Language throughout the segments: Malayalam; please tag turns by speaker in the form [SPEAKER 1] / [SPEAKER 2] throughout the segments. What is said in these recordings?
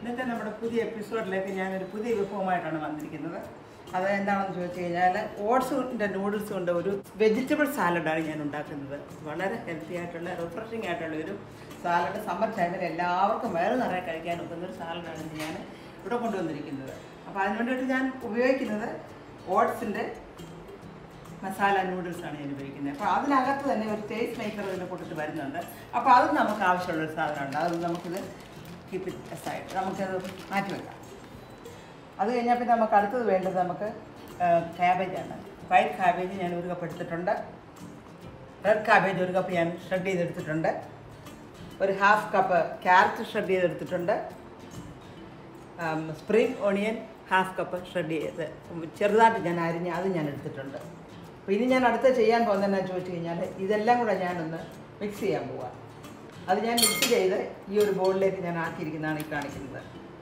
[SPEAKER 1] ഇന്നത്തെ നമ്മുടെ പുതിയ എപ്പിസോഡിലേക്ക് ഞാനൊരു പുതിയ വിഭവമായിട്ടാണ് വന്നിരിക്കുന്നത് അത് എന്താണെന്ന് ചോദിച്ചു കഴിഞ്ഞാൽ ഓട്സിൻ്റെ നൂഡിൽസ് കൊണ്ട് ഒരു വെജിറ്റബിൾ സാലഡാണ് ഞാൻ ഉണ്ടാക്കുന്നത് വളരെ ഹെൽത്തി ആയിട്ടുള്ള റിഫ്രഷിംഗ് ആയിട്ടുള്ള ഒരു സാലഡ് സമ്മർ ടൈമിൽ എല്ലാവർക്കും വയറ് നിറയെ കഴിക്കാൻ ഒക്കുന്ന ഒരു സാലഡാണ് ഇന്ന് ഞാൻ ഇവിടെ കൊണ്ടുവന്നിരിക്കുന്നത് അപ്പോൾ അതിന് വേണ്ടിയിട്ട് ഞാൻ ഉപയോഗിക്കുന്നത് ഓട്സിൻ്റെ മസാല നൂഡിൽസാണ് ഞാൻ ഉപയോഗിക്കുന്നത് അപ്പോൾ അതിനകത്ത് തന്നെ ഒരു ടേസ്റ്റ് മേക്കർ ഇതിൻ്റെ കൂട്ടത്തിൽ വരുന്നുണ്ട് അപ്പോൾ അത് നമുക്ക് ആവശ്യമുള്ള ഒരു സാധനമുണ്ട് അത് നമുക്കിത് കീപ്പ് ഇറ്റ് സൈഡ് നമുക്കത് മാറ്റി വെക്കാം അത് കഴിഞ്ഞാൽ പിന്നെ നമുക്ക് അടുത്തത് വേണ്ടത് നമുക്ക് ക്യാബേജാണ് വൈറ്റ് ക്യാബേജ് ഞാൻ ഒരു കപ്പ് എടുത്തിട്ടുണ്ട് റെഡ് ക്യാബേജ് ഒരു കപ്പ് ഞാൻ ഷ്രെഡ് ചെയ്തെടുത്തിട്ടുണ്ട് ഒരു ഹാഫ് കപ്പ് ക്യാരറ്റ് ഷ്രെഡ് ചെയ്തെടുത്തിട്ടുണ്ട് spring onion half cup shred ചെയ്ത് ചെറുതായിട്ട് ഞാൻ അരിഞ്ഞ് അത് ഞാൻ എടുത്തിട്ടുണ്ട് അപ്പോൾ ഇനി ഞാൻ അടുത്ത ചെയ്യാൻ പോകുന്നതെന്നു ചോദിച്ചു കഴിഞ്ഞാൽ ഇതെല്ലാം കൂടെ ഞാനൊന്ന് മിക്സ് ചെയ്യാൻ പോവാം അത് ഞാൻ മിക്സ് ചെയ്ത് ഈ ഒരു ബോളിലേക്ക് ഞാൻ ആക്കിയിരിക്കുന്നതാണ് ഈ കാണിക്കുന്നത്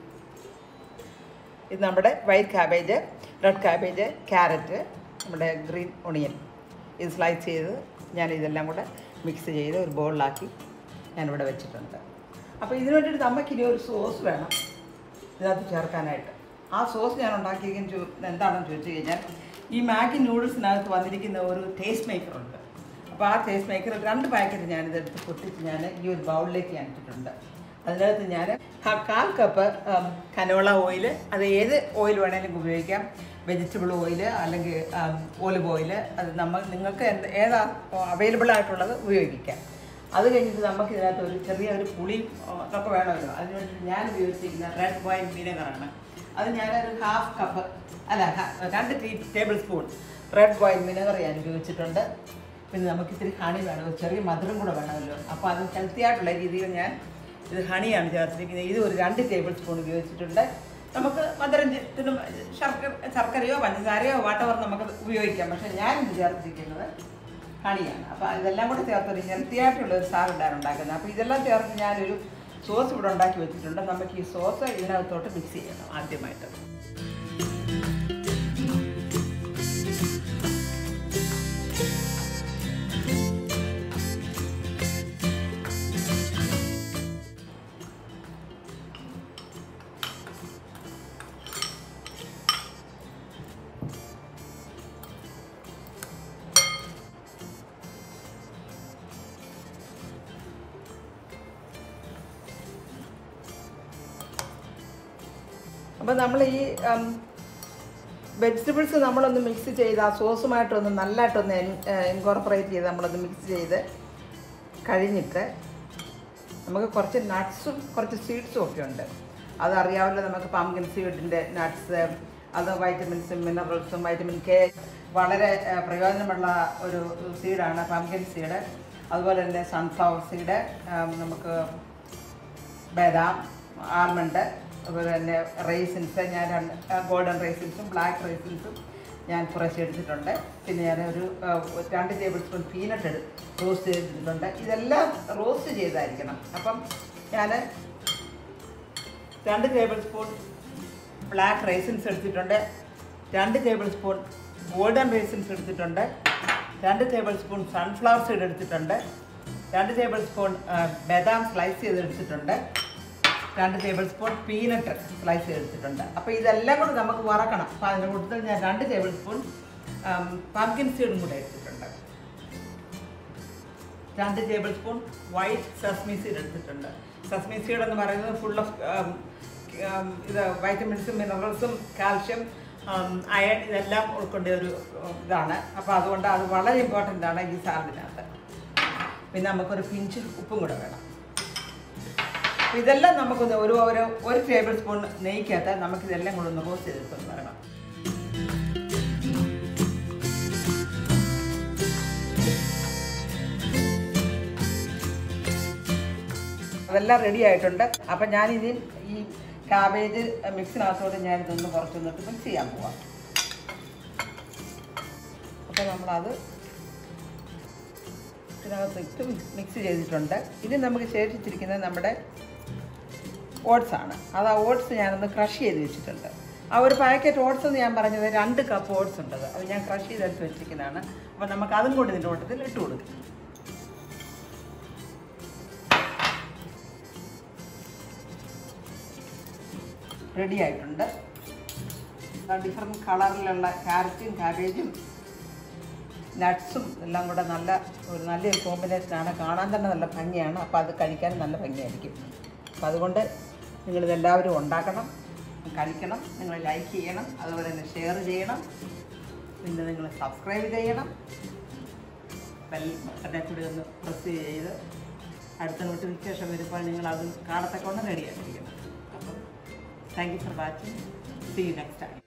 [SPEAKER 1] ഇത് നമ്മുടെ white cabbage red cabbage carrot നമ്മുടെ ഗ്രീൻ ഒണിയൻ ഇത് സ്ലൈസ് ചെയ്ത് ഞാൻ ഇതെല്ലാം കൂടെ മിക്സ് ചെയ്ത് ഒരു ബോളിലാക്കി ഞാനിവിടെ വെച്ചിട്ടുണ്ട് അപ്പോൾ ഇതിന് വേണ്ടിയിട്ട് നമുക്കിനി ഒരു സോസ് വേണം ഇതിനകത്ത് ചേർക്കാനായിട്ട് ആ സോസ് ഞാൻ ഉണ്ടാക്കിയിരിക്കുന്ന ചോ എന്താണെന്ന് ചോദിച്ചു കഴിഞ്ഞാൽ ഈ മാഗി നൂഡിൽസിനകത്ത് വന്നിരിക്കുന്ന ഒരു ടേസ്റ്റ് മേക്കർ ഉണ്ട് അപ്പോൾ ആ ടേസ്റ്റ് മേക്കർ രണ്ട് പാക്കറ്റ് ഞാനിതെടുത്ത് പൊട്ടിച്ച് ഞാൻ ഈ ഒരു ബൗളിലേക്ക് ഞാൻ ഇട്ടിട്ടുണ്ട് അതിനകത്ത് ഞാൻ കാൽ കപ്പ് കനോള ഓയിൽ അത് ഏത് ഓയിൽ വേണമെങ്കിലും ഉപയോഗിക്കാം വെജിറ്റബിൾ ഓയിൽ അല്ലെങ്കിൽ ഓലിവ് ഓയിൽ അത് നമ്മൾ നിങ്ങൾക്ക് എന്ത് ഏതാ അവൈലബിൾ ആയിട്ടുള്ളത് ഉപയോഗിക്കാം അത് കഴിഞ്ഞിട്ട് നമുക്ക് ഇതിനകത്ത് ഒരു ചെറിയ ഒരു പുളി ഒക്കെ വേണമല്ലോ അതിന് വേണ്ടിയിട്ട് ഞാൻ ഉപയോഗിച്ചിരിക്കുന്ന റെഡ് വൈൻ വിനെഗറാണ് അത് ഞാനൊരു ഹാഫ് കപ്പ് അല്ല ഹ- രണ്ട് tea tablespoon red wine vinegar ഞാൻ ഉപയോഗിച്ചിട്ടുണ്ട് പിന്നെ നമുക്ക് ഇത്തിരി ഹണി വേണം ഒരു ചെറിയ മധുരം കൂടെ വേണമല്ലോ അപ്പോൾ അത് ഹെൽത്തി ആയിട്ടുള്ള രീതിയിൽ ഞാൻ ഇത് ഹണിയാണ് ചേർത്തിരിക്കുന്നത് ഇത് ഒരു രണ്ട് ടേബിൾ സ്പൂൺ ഉപയോഗിച്ചിട്ടുണ്ട് നമുക്ക് മധുരം ചെ- ഇതിന് ശർക്കര ശർക്കരയോ പഞ്ചസാരയോ വാട്ടവർ നമുക്ക് ഉപയോഗിക്കാം പക്ഷേ ഞാൻ ഇത് ചേർത്തിരിക്കുന്നത് ഹണിയാണ് അപ്പോൾ ഇതെല്ലാം കൂടെ ചേർത്തൊരു ഹെൽത്തി ആയിട്ടുള്ള ഒരു സാലഡാണ് ഉണ്ടാക്കുന്നത് അപ്പോൾ ഇതെല്ലാം ചേർത്ത് ഞാനൊരു സോസ് ഇവിടെ ഉണ്ടാക്കി വെച്ചിട്ടുണ്ട് നമുക്ക് ഈ സോസ് ഇതിനകത്തോട്ട് മിക്സ് ചെയ്യണം ആദ്യമായിട്ട് അപ്പോൾ നമ്മൾ ഈ വെജിറ്റബിൾസ് നമ്മളൊന്ന് മിക്സ് ചെയ്ത് ആ സോസുമായിട്ടൊന്ന് നല്ലതായിട്ടൊന്ന് ഇൻകോർപ്പറേറ്റ് ചെയ്ത് നമ്മളൊന്ന് മിക്സ് ചെയ്ത് കഴിഞ്ഞിട്ട് നമുക്ക് കുറച്ച് നട്ട്സും കുറച്ച് സീഡ്സും ഒക്കെ ഉണ്ട് അതറിയാമല്ലോ നമുക്ക് പംകിൻ സീഡിൻ്റെ നട്ട്സ് അത് വൈറ്റമിൻസും മിനറൽസും വൈറ്റമിൻ കെ വളരെ ആ, പ്രയോജനമുള്ള ഒരു സീഡാണ് പംകിൻ സീഡ് അതുപോലെ തന്നെ സൺഫ്ലവർ സീഡ് നമുക്ക് ബദാം ആൽമണ്ട് അതുപോലെ തന്നെ റേസിൻസ് ഞാൻ രണ്ട് ഗോൾഡൻ റേസിൻസും ബ്ലാക്ക് റേസിൻസും ഞാൻ കുറച്ച് എടുത്തിട്ടുണ്ട് പിന്നെ ഞാൻ ഒരു ആ, രണ്ട് ടേബിൾ സ്പൂൺ പീനട്ട് എടു റോസ്റ്റ് ചെയ്തിട്ടുണ്ട് ഇതെല്ലാം റോസ്റ്റ് ചെയ്തായിരിക്കണം അപ്പം ഞാൻ രണ്ട് ടേബിൾ സ്പൂൺ ബ്ലാക്ക് റേസിൻസ് എടുത്തിട്ടുണ്ട് രണ്ട് ടേബിൾ സ്പൂൺ ഗോൾഡൻ റേസിൻസ് എടുത്തിട്ടുണ്ട് രണ്ട് ടേബിൾ സ്പൂൺ സൺഫ്ലവർ സീഡ് എടുത്തിട്ടുണ്ട് രണ്ട് ടേബിൾ സ്പൂൺ ആ, ബദാം സ്ലൈസ് ചെയ്ത് എടുത്തിട്ടുണ്ട് രണ്ട് ടേബിൾ സ്പൂൺ പീനട്ട് സ്ലൈസ് ചെയ്തെടുത്തിട്ടുണ്ട് അപ്പോൾ ഇതെല്ലാം കൂടെ നമുക്ക് വറക്കണം അപ്പോൾ അതിൻ്റെ കൂട്ടത്തിൽ ഞാൻ രണ്ട് ടേബിൾ സ്പൂൺ പംകിൻ സീഡും കൂടെ എടുത്തിട്ടുണ്ട് രണ്ട് tablespoon white sesame seed എടുത്തിട്ടുണ്ട് സസ്മി സീഡ് എന്ന് പറയുന്നത് ഫുൾ ഓഫ് ഇത് വൈറ്റമിൻസും മിനറൽസും കാൽഷ്യം അയൺ ഇതെല്ലാം ഉൾക്കൊണ്ട ഒരു ഉം, ഇതാണ് അപ്പോൾ അതുകൊണ്ട് അത് വളരെ ഇമ്പോർട്ടൻ്റ് ആണ് ഈ സാലഡിനകത്ത് പിന്നെ നമുക്കൊരു പിഞ്ച് ഉപ്പും കൂടെ വേണം അപ്പോൾ ഇതെല്ലാം നമുക്കൊന്ന് ഒരു ഒരു ഒരു ടേബിൾ സ്പൂൺ നെയ്ക്കകത്ത് നമുക്കിതെല്ലാം കൂടെ ഒന്ന് റോസ്റ്റ് ചെയ്തെടുത്തൊന്ന് വേണം അതെല്ലാം റെഡി ആയിട്ടുണ്ട് അപ്പം ഞാനിനി ഈ കാബേജ് മിക്സിനകത്തോട്ട് ഞാൻ ഇതൊന്ന് കുറച്ചൊന്നിട്ട് മിക്സ് ചെയ്യാൻ പോവാം അപ്പോൾ നമ്മളത് ഇതിനകത്ത് ഇട്ട് മിക്സ് ചെയ്തിട്ടുണ്ട് ഇനി നമുക്ക് ശേഷിച്ചിരിക്കുന്നത് നമ്മുടെ ഓട്സ് ആണ് അത് ആ ഓട്സ് ഞാനൊന്ന് ക്രഷ് ചെയ്ത് വെച്ചിട്ടുണ്ട് ആ ഒരു പാക്കറ്റ് ഓട്സ് എന്ന് ഞാൻ പറഞ്ഞത് രണ്ട് കപ്പ് ഓട്സ് ഉണ്ട് അത് ഞാൻ ക്രഷ് ചെയ്തെടുത്ത് വെച്ചിരിക്കുന്നതാണ് അപ്പോൾ നമുക്ക് അതും കൂടി ഇതിൻ്റെ ഓട്ടത്തിൽ ഇട്ട് കൊടുക്കും റെഡി ആയിട്ടുണ്ട് ഡിഫറെൻറ്റ് കളറിലുള്ള ക്യാരറ്റും കാബേജും നട്ട്സും എല്ലാം കൂടെ നല്ല ഒരു നല്ലൊരു കോമ്പിനേഷനാണ് കാണാൻ തന്നെ നല്ല ഭംഗിയാണ് അപ്പോൾ അത് കഴിക്കാൻ നല്ല ഭംഗിയായിരിക്കും അപ്പോൾ അതുകൊണ്ട് നിങ്ങളിതെല്ലാവരും ഉണ്ടാക്കണം കഴിക്കണം നിങ്ങൾ ലൈക്ക് ചെയ്യണം അതുപോലെ തന്നെ ഷെയർ ചെയ്യണം പിന്നെ നിങ്ങൾ സബ്സ്ക്രൈബ് ചെയ്യണം ബെൽ ബട്ടനെ കൂടി ഒന്ന് പ്രസ് ചെയ്ത് അടുത്ത നോട്ടിഫിക്കേഷൻ വരുമ്പോൾ നിങ്ങൾ അത് കാണത്തക്കൊണ്ട് റെഡിയാക്കിയിരിക്കണം അപ്പം thank you for watching see you next time